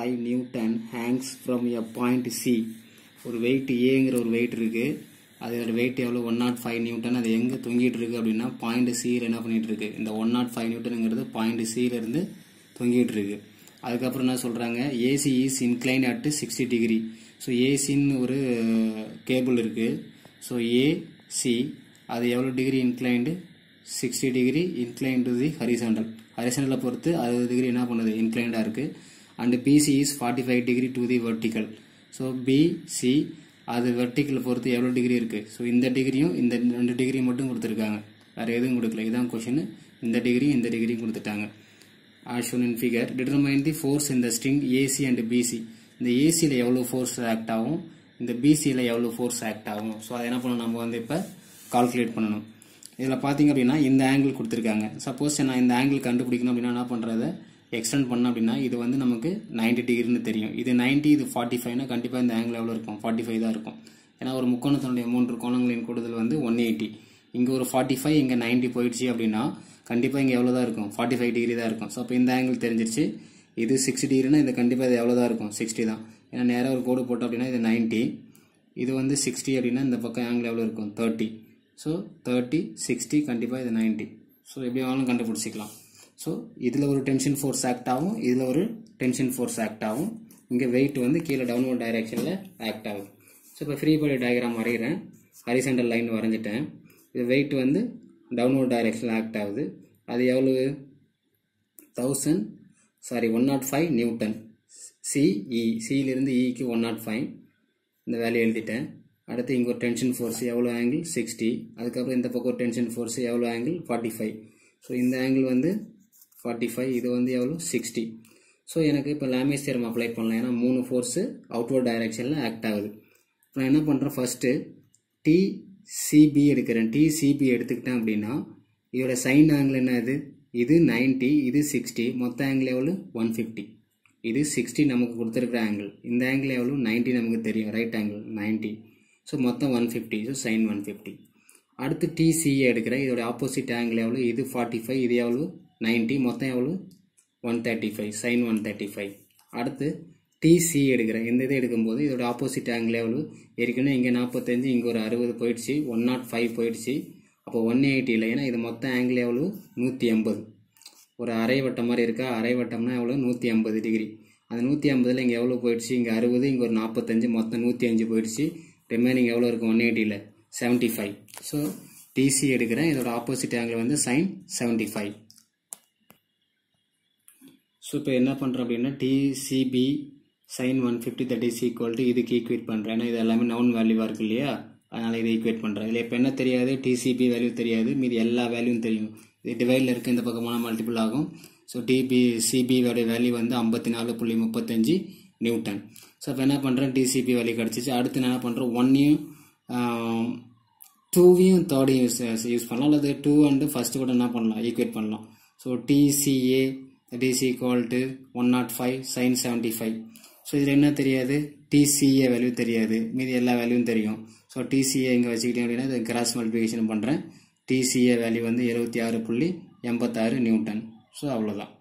five newton hangs from A point C ஒரு weight ஏங்கிற ஒரு வெயிட் இருக்குது அதோட வெயிட் எவ்வளோ ஒன் நாட் ஃபைவ் நியூட்டன் அது எங்கே தொங்கிட்டு இருக்கு அப்படின்னா பாயிண்ட் சியில் என்ன பண்ணிட்டு இருக்கு இந்த ஒன் நாட் ஃபைவ் நியூட்டனுங்கிறது பாயிண்ட் சியிலேருந்து தொங்கிட்டு இருக்கு அதுக்கப்புறம் என்ன சொல்கிறாங்க AC is incline at sixty degree so ஏசின்னு ஒரு கேபிள் இருக்குது ஸோ ஏசி அது எவ்வளோ degree inclined sixty degree incline to the horizontal ஹரிசாண்டலை பொறுத்து அறுபது டிகிரி என்ன பண்ணுது இன்க்ளைண்டாக இருக்குது and BC is forty five degree to the vertical so BC அது வெர்டிக்கல் பொறுத்து எவ்வளோ டிகிரி இருக்குது ஸோ இந்த டிகிரியும் இந்த ரெண்டு டிகிரி மட்டும் கொடுத்துருக்காங்க வேறு எதுவும் கொடுக்கல இதான் கொஷின் இந்த டிகிரி இந்த டிகிரியும் கொடுத்துட்டாங்க as shown in figure determine the force in the string AC and BC இந்த ஏசியில் எவ்வளோ ஃபோர்ஸ் ஆக்ட் ஆகும் இந்த பிசியில் எவ்வளோ ஃபோர்ஸ் ஆக்ட் ஆகும் ஸோ அதை என்ன பண்ணணும் நம்ம வந்து இப்போ கால்குலேட் பண்ணணும் இதில் பார்த்தீங்க அப்படின்னா இந்த ஆங்கிள் கொடுத்துருக்காங்க சப்போஸ் நான் இந்த ஆங்கிள் கண்டுபிடிக்கணும் அப்படின்னா என்ன பண்ணுறத எக்ஸ்டெண்ட் பண்ண அப்படின்னா இது வந்து நமக்கு 90 டிகிரின்னு தெரியும் இது 90 இது ஃபார்ட்டி ஃபைவ்னா கண்டிப்பாக இந்த ஆங்கிள் எவ்வளோ இருக்கும் ஃபார்ட்டி ஃபைவ் தான் இருக்கும் ஏன்னா ஒரு முக்கோணத்தினுடைய மூன்று கோணங்களின் கூடுதல் வந்து ஒன் எயிட்டி இங்கே ஒரு ஃபார்ட்டி ஃபைவ் இங்கே நைன்ட்டி போயிடுச்சு அப்படின்னா கண்டிப்பாக இங்கே எவ்வளோ தான் இருக்கும் ஃபார்ட்டி ஃபைவ் டிகிரி தான் இருக்கும் ஸோ அப்போ இந்த ஆங்கிள் தெரிஞ்சிருச்சு இது சிக்ஸ்டி டிகிரினா இது கண்டிப்பாக இது எவ்வளோ தான் இருக்கும் சிக்ஸ்டி தான் ஏன்னா நேராக ஒரு கோடு போட்டோம் அப்படின்னா இது 90 இது வந்து சிக்ஸ்டி அப்படின்னா இந்த பக்கம் ஆங்கிள் எவ்வளோ இருக்கும் தேர்ட்டி ஸோ தேர்ட்டி சிக்ஸ்டி கண்டிப்பாக இது 90 ஸோ எப்படி வேணாலும் கண்டுபிடிச்சிக்கலாம் ஸோ இதில் ஒரு டென்ஷன் ஃபோர்ஸ் ஆக்ட் ஆகும் இதில் ஒரு டென்ஷன் ஃபோர்ஸ் ஆக்ட் ஆகும் இங்கே வெயிட் வந்து கீழே டவுன்வர்ட் டைரெக்ஷனில் ஆக்ட் ஆகும் ஸோ இப்போ ஃப்ரீ பாடி டயக்ராம் வரைகிறேன் ஹரிசென்டல் லைன் வரைஞ்சிட்டேன் இது வெயிட் வந்து டவுன்வர்ட் டைரெக்ஷனில் ஆக்ட் ஆகுது அது எவ்வளவு thousand sorry one nought five newton CE சியிலிருந்து இக்கு ஒன் நாட் ஃபைவ் இந்த வேல்யூ எழுதிட்டேன் அடுத்து இங்கே ஒரு டென்ஷன் ஃபோர்ஸ் எவ்வளோ ஆங்கிள் சிக்ஸ்டி அதுக்கப்புறம் இந்த பக்கம் ஒரு டென்ஷன் ஃபோர்ஸ் எவ்வளோ ஆங்கிள் ஃபார்ட்டி ஃபைவ் ஸோ இந்த ஆங்கிள் வந்து ஃபார்ட்டி ஃபைவ் இது வந்து எவ்வளோ சிக்ஸ்டி ஸோ எனக்கு இப்போ லாமேஸ் தேரம் அப்ளை பண்ணலாம் ஏன்னா மூணு ஃபோர்ஸு அவுட்வர்ட் டைரெக்ஷனில் ஆக்ட் ஆகுது நான் என்ன பண்ணுறேன் ஃபஸ்ட்டு டிசிபி எடுக்கிறேன் டிசிபி எடுத்துக்கிட்டேன் அப்படின்னா இதோட சைன் ஆங்கிள் என்ன இது இது 90 இது சிக்ஸ்டி மொத்த ஆங்கிள் எவ்வளோ ஒன் ஃபிஃப்டி இது சிக்ஸ்டி நமக்கு கொடுத்துருக்குற ஆங்கிள் இந்த ஆங்கிள் எவ்வளோ 90 நமக்கு தெரியும் ரைட் ஆங்கிள் 90 ஸோ மொத்தம் one fifty so sine one fifty அடுத்து டிசிஏ எடுக்கிறேன் இதோட ஆப்போசிட் ஆங்கிள் எவ்வளோ இது ஃபார்ட்டி ஃபைவ் இது எவ்வளோ 90 மொத்தம் எவ்வளோ one thirty five sine one thirty five அடுத்து டிசி எடுக்கிறேன் இந்த இதை எடுக்கும்போது இதோட ஆப்போசிட் ஆங்கிள் எவ்வளோ ஏற்கனவே இங்கே நாற்பத்தஞ்சு இங்கே ஒரு அறுபது போயிடுச்சு ஒன் நாட் ஃபைவ் போயிடுச்சு அப்போ ஒன் எயிட்டியில் ஏன்னா இது மொத்த ஆங்கிள் எவ்வளோ நூற்றி எண்பது ஒரு அரை வட்டம் மாதிரி இருக்கா அரை வட்டம்னா எவ்வளோ நூற்றி ஐம்பது டிகிரி அந்த நூற்றி ஐம்பதில் இங்கே எவ்வளோ போயிடுச்சு இங்கே அறுபது இங்கே ஒரு நாற்பத்தஞ்சு மொத்தம் நூற்றி அஞ்சு போயிடுச்சு ரிமைனிங் எவ்வளோ இருக்கும் ஒன் எயிட்டியில் செவன்ட்டி ஃபைவ் ஸோ டிசி எடுக்கிறேன் இதோட ஆப்போசிட் ஆங்கிள் வந்து சைன் செவன்ட்டி ஃபைவ் ஸோ இப்போ என்ன பண்ணுறோம் அப்படின்னா TCB sine one fifty that is equal to இதுக்கு ஈக்குவேட் பண்ணுறேன் ஏன்னா இது எல்லாமே நவுன் வேல்யூவாக இருக்கு இல்லையா அதனால் இதை ஈக்குவேட் பண்ணுறேன் இதில் இப்போ என்ன தெரியாது டிசிபி வேல்யூ தெரியாது மீதி எல்லா வேல்யூவும் தெரியும் இது டிவைடில் இருக்க இந்த பக்கமான மல்டிபிள் ஆகும் ஸோ டிபி சிபியோட வேல்யூ வந்து ஐம்பத்தி நாலு புள்ளி முப்பத்தஞ்சு நியூட்டன் ஸோ இப்போ என்ன பண்ணுறேன் டிசிபி வேல்யூ கிடச்சிச்சு அடுத்து நான் என்ன பண்ணுறேன் ஒன்னையும் டூவையும் தேர்டையும் யூஸ் யூஸ் பண்ணலாம் அல்லது டூ அண்டு ஃபஸ்ட்டு கூட என்ன பண்ணலாம் ஈக்குவேட் பண்ணலாம் so TCA that is equal to one nought five sine seventy five so இதில் என்ன தெரியாது டிசிஏ வேல்யூ தெரியாது மீதி எல்லா வேல்யூவும் தெரியும் ஸோ டிசிஏ இங்கே வச்சுக்கிட்டேன் அப்படின்னா இது கிராஸ் மல்டிபிகேஷன் பண்ணுறேன் டிசிஏ வேல்யூ வந்து எழுபத்தி ஆறு புள்ளி எண்பத்தாறு நியூட்டன் ஸோ அவ்வளோதான்